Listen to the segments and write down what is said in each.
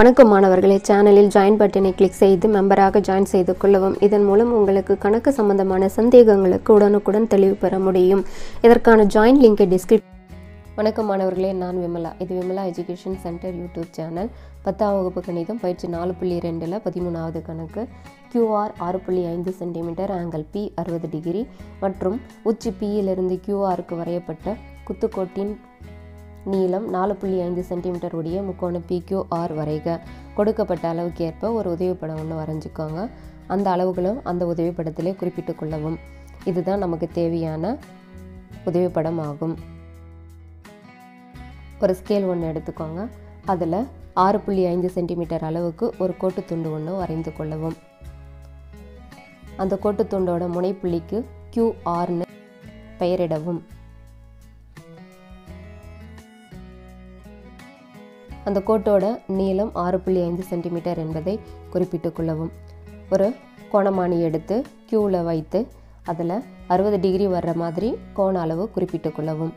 வணக்கம் மாணவர்களே சேனலில் ஜாயின் பட்டனை கிளிக் செய்து மெம்பராக ஜாயின் செய்து கொள்ளவும் இதன் மூலம் உங்களுக்கு கணக்கு சம்பந்தமான சந்தேகங்களுக்கு உடனுக்குடன் தெளிவு பெற முடியும் இதற்கான ஜாயின் லிங்கை டிஸ்கிரிப் வணக்கம் மாணவர்களே நான் விமலா இது Vimala education centre YouTube channel பத்தாம் வகுப்பு கணிதம் பயிற்சி நாலு புள்ளி ரெண்டில் பதிமூணாவது கணக்கு கியூஆர் ஆறு புள்ளி ஐந்து சென்டிமீட்டர் ஆங்கிள் பி அறுபது டிகிரி மற்றும் உச்சி பியிலிருந்து கியூஆருக்கு வரையப்பட்ட குத்துக்கோட்டின் நீளம் நாலு புள்ளி ஐந்து சென்டிமீட்டர் உடைய முக்கோண பிக்யூஆர் வரைக கொடுக்கப்பட்ட அளவுக்கு ஏற்ப ஒரு உதவிப்படம் ஒன்று வரைஞ்சிக்கோங்க அந்த அளவுகளும் அந்த உதவிப்படத்திலே குறிப்பிட்டு கொள்ளவும் இதுதான் நமக்கு தேவையான உதவிப்படம் ஆகும் ஒரு ஸ்கேல் ஒன்று எடுத்துக்கோங்க அதில் ஆறு புள்ளி ஐந்து சென்டிமீட்டர் அளவுக்கு ஒரு கோட்டு துண்டு ஒன்று வரைந்து கொள்ளவும் அந்த கோட்டு துண்டோட முனைப்புள்ளிக்கு கியூஆர்னு பெயரிடவும் அந்த கோட்டோட நீளம் ஆறு புள்ளி ஐந்து சென்டிமீட்டர் என்பதை குறிப்பிட்டு கொள்ளவும் ஒரு கோணமானி எடுத்து க்யூவில் வைத்து அதில் அறுபது டிகிரி வர்ற மாதிரி கோண அளவு குறிப்பிட்டு கொள்ளவும்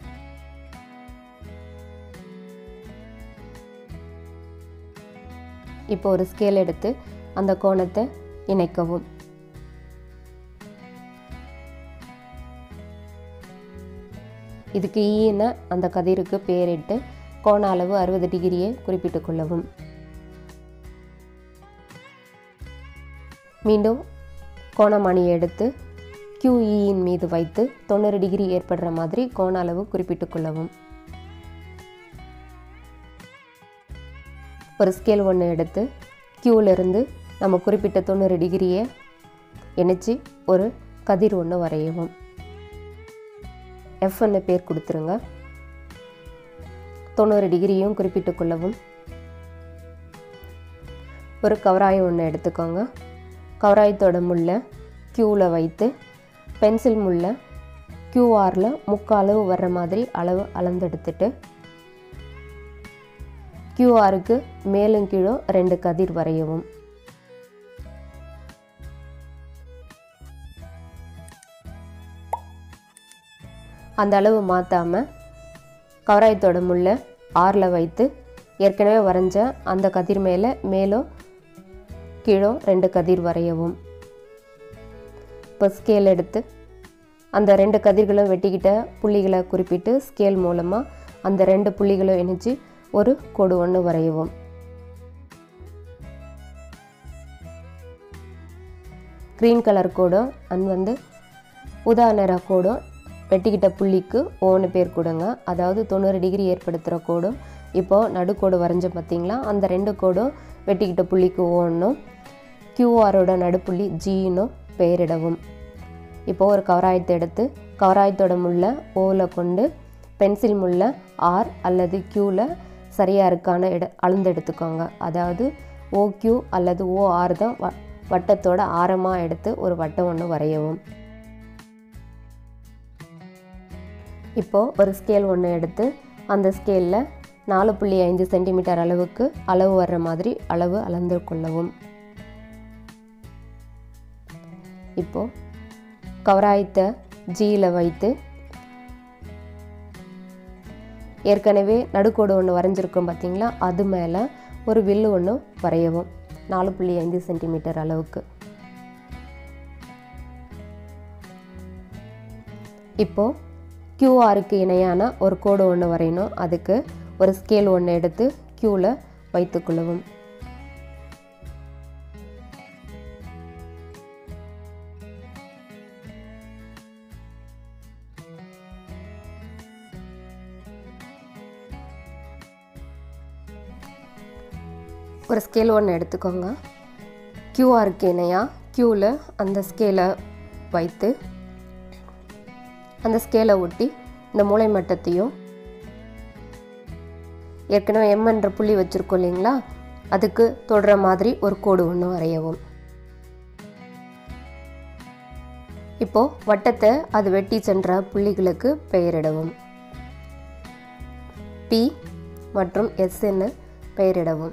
இப்போ ஒரு ஸ்கேல் எடுத்து அந்த கோணத்தை இணைக்கவும் இதுக்கு ஈன அந்த கதிருக்கு பேரிட்டு கோண அளவு அறுபது டிகிரியை குறிப்பிட்டு கொள்ளவும் மீண்டும் கோணமணியை எடுத்து QE-யின் மீது வைத்து தொண்ணூறு டிகிரி ஏற்படுற மாதிரி கோண அளவு குறிப்பிட்டு கொள்ளவும் ஒரு ஸ்கேல் ஒன்று எடுத்து கியூவிலிருந்து நம்ம குறிப்பிட்ட தொண்ணூறு டிகிரியை இணைச்சி ஒரு கதிர் ஒன்று வரையவும் எஃப்னு பேர் கொடுத்துருங்க தொண்ணூறு டிகிரியும் குறிப்பிட்டு கொள்ளவும் ஒரு கவராயம் ஒன்று எடுத்துக்கோங்க கவராயத்தோட முள்ளை க்யூவில் வைத்து பென்சில் முள்ளை க்யூஆரில் முக்காளவு வர்ற மாதிரி அளவு அளந்தெடுத்துட்டு க்யூஆருக்கு மேலும் கீழும் ரெண்டு கதிர் வரையவும் அந்த அளவு மாற்றாமல் கவராயத்தோட முள்ளை ஆறில் வைத்து ஏற்கனவே வரைஞ்ச அந்த கதிர் மேலே மேலும் கீழும் ரெண்டு கதிர் வரையவும் இப்போ ஸ்கேல் எடுத்து அந்த ரெண்டு கதிர்களும் வெட்டிக்கிட்ட புள்ளிகளை குறிப்பிட்டு ஸ்கேல் மூலமாக அந்த ரெண்டு புள்ளிகளும் இணைச்சு ஒரு கோடு ஒன்று வரையவும் க்ரீன் கலர் கோடும் அண்ட் வந்து ஊதா நிற கோடும் வெட்டிக்கிட்ட புள்ளிக்கு ஓன்னு பேர் கொடுங்க அதாவது தொண்ணூறு டிகிரி ஏற்படுத்துகிற கோடும் இப்போது நடுக்கோடு வரைஞ்ச பார்த்தீங்களா அந்த ரெண்டு கோடும் வெட்டிக்கிட்ட புள்ளிக்கு ஓன்னும் கியூஆரோட நடுப்புள்ளி ஜீனும் பெயரிடவும் இப்போது ஒரு கவராயத்தை எடுத்து கவராயத்தோட முள்ளை ஓவில் கொண்டு பென்சில் முள்ளை ஆர் அல்லது க்யூவில் சரியாக இருக்கான இட அளந்து எடுத்துக்கோங்க அதாவது ஓக்யூ அல்லது ஓஆர் தான் வ வட்டத்தோட ஆரமாக எடுத்து ஒரு வட்டம் ஒன்று வரையவும் இப்போது ஒரு ஸ்கேல் ஒன்று எடுத்து அந்த ஸ்கேலில் நாலு புள்ளி ஐந்து சென்டிமீட்டர் அளவுக்கு அளவு வர்ற மாதிரி அளவு அளந்து கொள்ளவும் இப்போது கவராயத்தை ஜியில் வைத்து ஏற்கனவே நடுக்கோடு ஒன்று வரைஞ்சிருக்கோம் பார்த்தீங்களா அது மேலே ஒரு வில்லு ஒன்று வரையவும் நாலு புள்ளி ஐந்து சென்டிமீட்டர் அளவுக்கு இப்போது கியூஆருக்கு இணையான ஒரு கோடு ஒன்று வரையணும் அதுக்கு ஒரு ஸ்கேல் ஒன்று எடுத்து க்யூவில் வைத்துக்கொள்ளவும் ஒரு ஸ்கேல் ஒன்று எடுத்துக்கோங்க கியூஆருக்கு இணையாக க்யூவில் அந்த ஸ்கேலை வைத்து அந்த ஸ்கேலை ஒட்டி இந்த மூளை மட்டத்தையும் ஏற்கனவே எம் என்ற புள்ளி வச்சுருக்கோம் இல்லைங்களா அதுக்கு தொடுற மாதிரி ஒரு கோடு ஒன்று வரையவும் இப்போது வட்டத்தை அது வெட்டி சென்ற புள்ளிகளுக்கு பெயரிடவும் பி மற்றும் எஸ்ன்னு பெயரிடவும்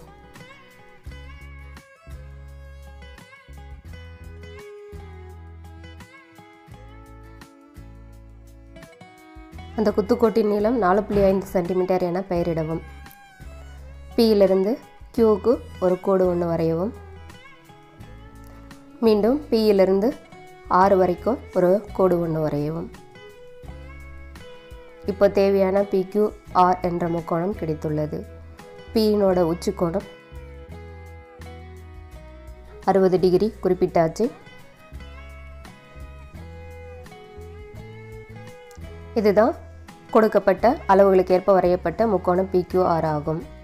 அந்த குத்துக்கோட்டின் நீளம் நாலு புள்ளி ஐந்து சென்டிமீட்டர் என பெயரிடவும் பியிலிருந்து கியூக்கு ஒரு கோடு ஒன்று வரையவும் மீண்டும் பியிலிருந்து ஆறு வரைக்கும் ஒரு கோடு ஒன்று வரையவும் இப்போ தேவையான பிக்யூ ஆர் என்ற முக்கோணம் கிடைத்துள்ளது பியினோட உச்சிக்கோணம் அறுபது டிகிரி குறிப்பிட்டாச்சு இதுதான் கொடுக்கப்பட்ட அளவுகளுக்கு ஏற்ப வரையப்பட்ட முக்கோணம் பிக்யூஆர் ஆகும்